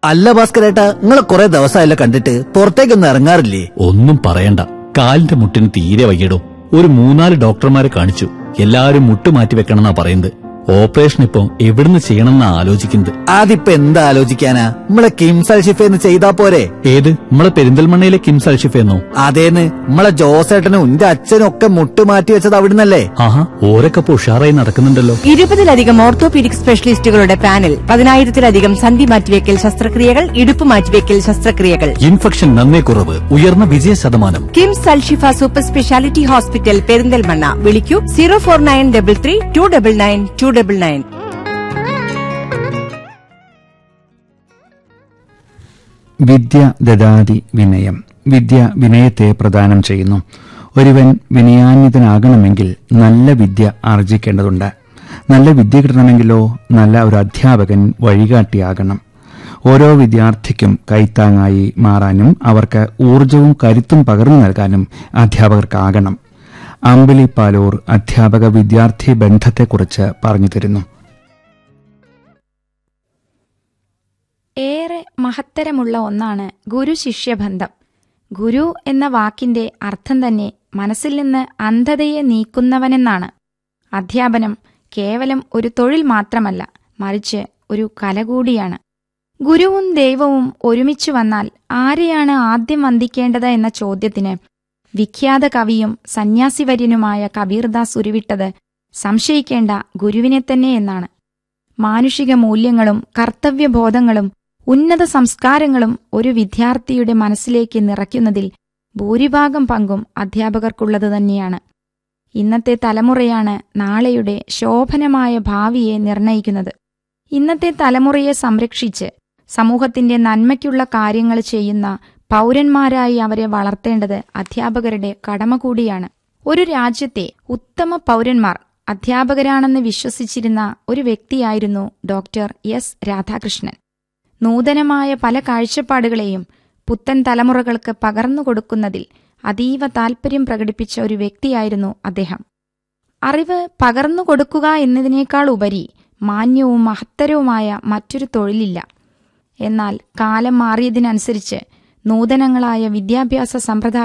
അല്ല ഭാസ്കരേട്ടാ നിങ്ങളെ കുറെ ദിവസമായല്ലോ കണ്ടിട്ട് പുറത്തേക്കൊന്നും ഇറങ്ങാറില്ലേ ഒന്നും പറയണ്ട കാലിന്റെ മുട്ടിന് തീരെ വയ്യടോ ഒരു മൂന്നാല് ഡോക്ടർമാരെ കാണിച്ചു എല്ലാവരും മുട്ട് മാറ്റി വെക്കണമെന്നാ പറയുന്നത് ഓപ്പറേഷൻ ഇപ്പൊ എവിടുന്ന് ചെയ്യണമെന്നാ ആലോചിക്കുന്നത് അതിപ്പോ എന്താ ആലോചിക്കാനാ നമ്മളെ കിംസ് അൽഷിഫേന്ന് ചെയ്താ പോരെ ഏത് നമ്മളെ പെരിന്തൽമണ്ണയിലെ കിംസ് അൽഷിഫെന്നോ അതേന്ന് നമ്മളെ ജോസേട്ടനും എന്റെ അച്ഛനും ഒക്കെ മുട്ട് മാറ്റി വെച്ചത് അവിടുന്നല്ലേ ആഹാ ഓരൊക്കെ ഇപ്പൊ ഉഷാറായി നടക്കുന്നുണ്ടല്ലോ ഇരുപതിലധികം ഓർത്തോപീഡിക് സ്പെഷ്യലിസ്റ്റുകളുടെ പാനൽ പതിനായിരത്തിലധികം സന്ധി മാറ്റിവെക്കൽ ശസ്ത്രക്രിയകൾ ഇടുപ്പ് മാറ്റിവെക്കൽ ശസ്ത്രക്രിയകൾ ഇൻഫെക്ഷൻ നന്നേ കുറവ് ഉയർന്ന വിജയ ശതമാനം KIMS Alshifa super speciality hospital Perinthalmanna വിളിക്കൂ zero four nine double three two double nine two double nine വിദ്യ ദദാതി വിനയം വിദ്യ വിനയത്തെ പ്രദാനം ചെയ്യുന്നു ഒരുവൻ വിനയാന്വിതനാകണമെങ്കിൽ നല്ല വിദ്യ ആർജിക്കേണ്ടതുണ്ട് നല്ല വിദ്യ കിട്ടണമെങ്കിലോ നല്ല ഒരു അധ്യാപകൻ വഴികാട്ടിയാകണം ഓരോ വിദ്യാർത്ഥിക്കും കൈത്താങ്ങായി മാറാനും അവർക്ക് ഊർജവും കരുത്തും പകർന്നു നൽകാനും അധ്യാപകർക്കാകണം അമ്പിളി പാലൂർ അധ്യാപക വിദ്യാർത്ഥി ബന്ധത്തെക്കുറിച്ച് പറഞ്ഞു തരുന്നു ഏറെ മഹത്തരമുള്ള ഒന്നാണ് ഗുരു ശിഷ്യബന്ധം ഗുരു എന്ന വാക്കിന്റെ അർത്ഥം തന്നെ മനസ്സിൽ നിന്ന് അന്ധതയെ നീക്കുന്നവനെന്നാണ് അധ്യാപനം കേവലം ഒരു തൊഴിൽ മാത്രമല്ല മറിച്ച് ഒരു കല കൂടിയാണ് ഗുരുവും ദൈവവും ഒരുമിച്ചു വന്നാൽ ആരെയാണ് ആദ്യം വന്ദിക്കേണ്ടത് എന്ന ചോദ്യത്തിന് വിഖ്യാത കവിയും സന്യാസിവര്യനുമായ കബീർദാസ് ഉരുവിട്ടത് സംശയിക്കേണ്ട ഗുരുവിനെ തന്നെ എന്നാണ് മാനുഷിക മൂല്യങ്ങളും കർത്തവ്യബോധങ്ങളും ഉന്നത സംസ്കാരങ്ങളും ഒരു വിദ്യാർത്ഥിയുടെ മനസ്സിലേക്ക് നിറയ്ക്കുന്നതിൽ ഭൂരിഭാഗം പങ്കും അധ്യാപകർക്കുള്ളത് തന്നെയാണ് ഇന്നത്തെ തലമുറയാണ് നാളെയുടെ ശോഭനമായ ഭാവിയെ നിർണയിക്കുന്നത് ഇന്നത്തെ തലമുറയെ സംരക്ഷിച്ച് സമൂഹത്തിന്റെ നന്മയ്ക്കുള്ള കാര്യങ്ങൾ ചെയ്യുന്ന പൗരന്മാരായി അവരെ വളർത്തേണ്ടത് അധ്യാപകരുടെ കടമ കൂടിയാണ് ഒരു രാജ്യത്തെ ഉത്തമ പൗരന്മാർ അധ്യാപകരാണെന്ന് വിശ്വസിച്ചിരുന്ന ഒരു വ്യക്തിയായിരുന്നു ഡോക്ടർ എസ് രാധാകൃഷ്ണൻ നൂതനമായ പല കാഴ്ചപ്പാടുകളെയും പുത്തൻ തലമുറകൾക്ക് പകർന്നു കൊടുക്കുന്നതിൽ അതീവ താൽപര്യം പ്രകടിപ്പിച്ച ഒരു വ്യക്തിയായിരുന്നു അദ്ദേഹം അറിവ് പകർന്നു കൊടുക്കുക എന്നതിനേക്കാൾ ഉപരി മാന്യവും മഹത്തരവുമായ മറ്റൊരു തൊഴിലില്ല എന്നാൽ കാലം മാറിയതിനനുസരിച്ച് നൂതനങ്ങളായ വിദ്യാഭ്യാസ സമ്പ്രദായ